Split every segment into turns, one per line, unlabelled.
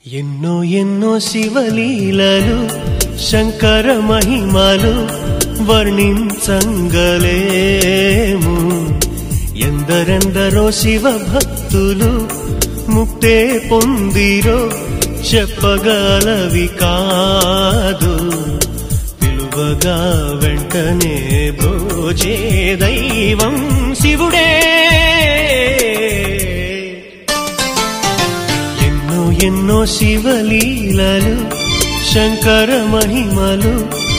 ఎన్నో ఎన్నో శివలీలలు శంకర మహిమలు వర్ణించంగలేము ఎందరెందరో శివ భక్తులు ముక్తే పొందిరో చెప్పగలవి కాదు పిలువగా వెంటనే బ్రోజే దైవం శివుడే ఎన్నో ఎన్నో శివలీలలు శంకర మహిమలు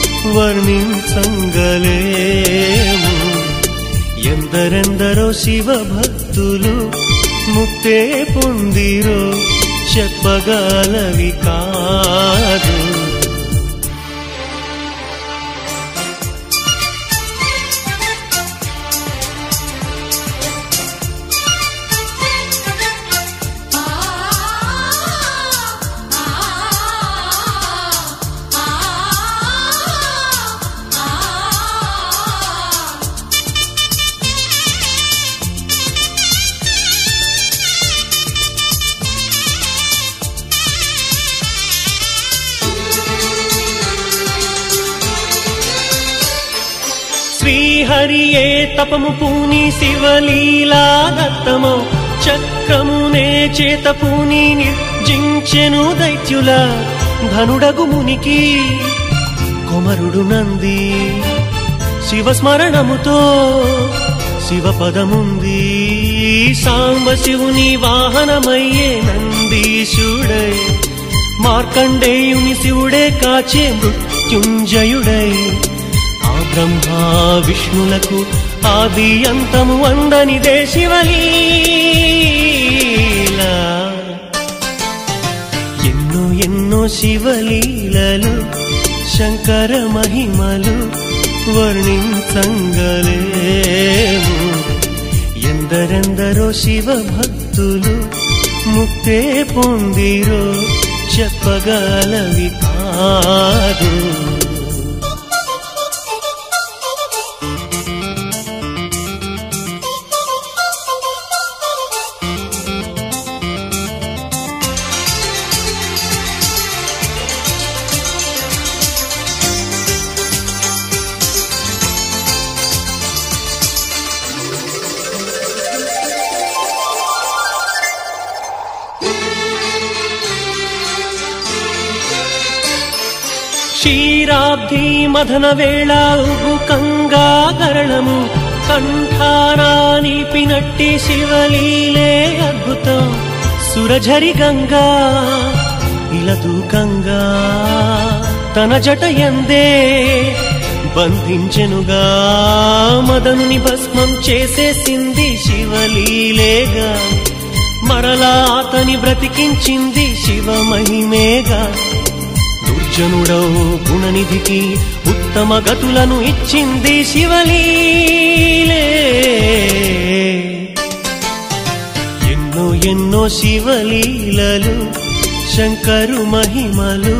వర్ణించంగలేము ఎందరెందరో శివ భక్తులు ముక్తే పొందిరో చెప్పగలవి కాదు శ్రీహరియే తపము పూని శివలీలా దత్తమో చక్రమునే చేత పూని నిర్జించెను దైత్యుల ధనుడగు మునికి కొమరుడు నంది శివస్మరణముతో శివపదముంది సాంబ శివుని వాహనమయ్యే నందీశుడై మార్కండేయుని శివుడే కాచే మృత్యుంజయుడై ఆ బ్రహ్మ విష్ణులకు ఆది అంతము అందనిదే శివలీలా ఎన్నో ఎన్నో శివలీలలు శంకర మహిమలు వర్ణించంగలేము ఎందరెందరో శివ భక్తులు ముక్తే పొందిరో చెప్పగలవి కాదు క్షీరాబ్ధి మదన వేళ ఉగు కంగాకరణము కంఠానా నిలిపినట్టి శివలీలే అద్భుతం సురఝరి గంగా ఇలదు గంగా తన జట ఎందే బంధించెనుగా మదనుని భస్మం చేసేసింది శివలీలేగా మరలా అతని బ్రతికించింది శివ మహిమేగా దుర్జనుడౌ గుణనిధికి ఉత్తమ గతులను ఇచ్చింది శివలీలే ఎన్నో ఎన్నో శివలీలలు శంకరు మహిమలు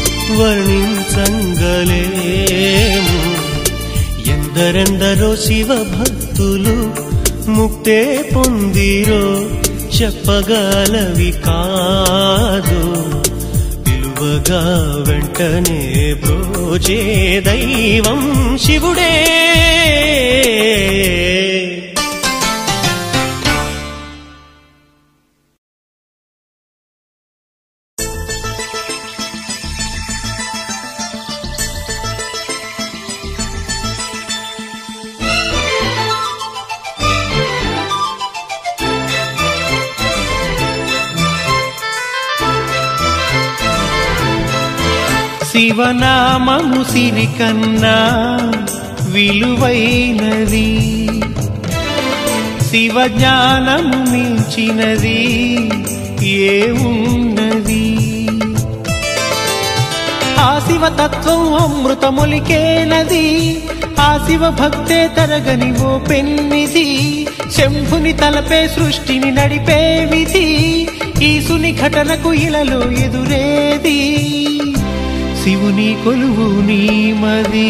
వర్ణించంగలేము ఎందరెందరో శివ భక్తులు ముక్తే పొందిరో చెప్పగలవి కాదు పిలువగా వెంటనే బ్రోజే దైవం శివుడే
శివనామము సిరి కన్నా విలువైనది శివ జ్ఞానము మించినది ఏమున్నది ఆ శివ తత్వం అమృతములికేనది ఆ శివ భక్తే తరగని ఓ పెన్నిది శంభుని తలపే సృష్టిని నడిపే విధి ఈసుని ఘటనకు ఇలలో ఎదురేది శివుని కొలువు నీ మది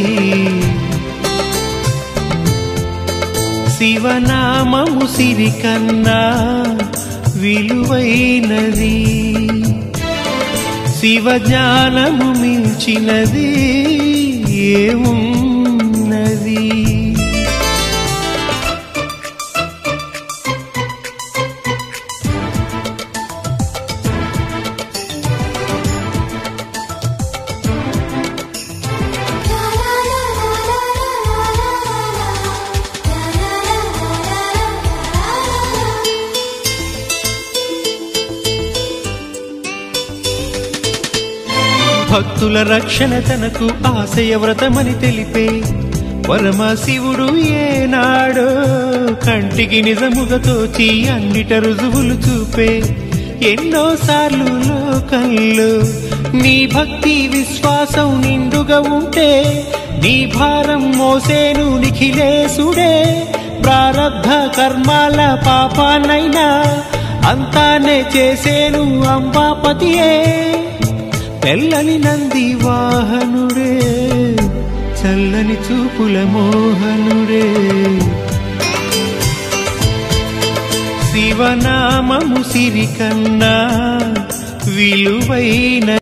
శివనామము సిరి కన్నా విలువైనది శివ జ్ఞానము మించినది ఏమున్నది భక్తుల రక్షణ తనకు ఆశయ వ్రతమని తెలిపే పరమశివుడు ఏనాడో కంటికి నిజముగా తోచి అన్నిట రుజువులు చూపే ఎన్నోసార్లు లోకంలో నీ భక్తి విశ్వాసం నిండుగా ఉంటే నీ భారం మోసేను నిఖిలేశుడే ప్రారబ్ధ కర్మాల పాపానైనా అంతానే చేసేను అంబాపతియే తెల్లని నంది వాహనుడే చల్లని చూపుల మోహనుడే శివనామము సిరి కన్నా విలువైన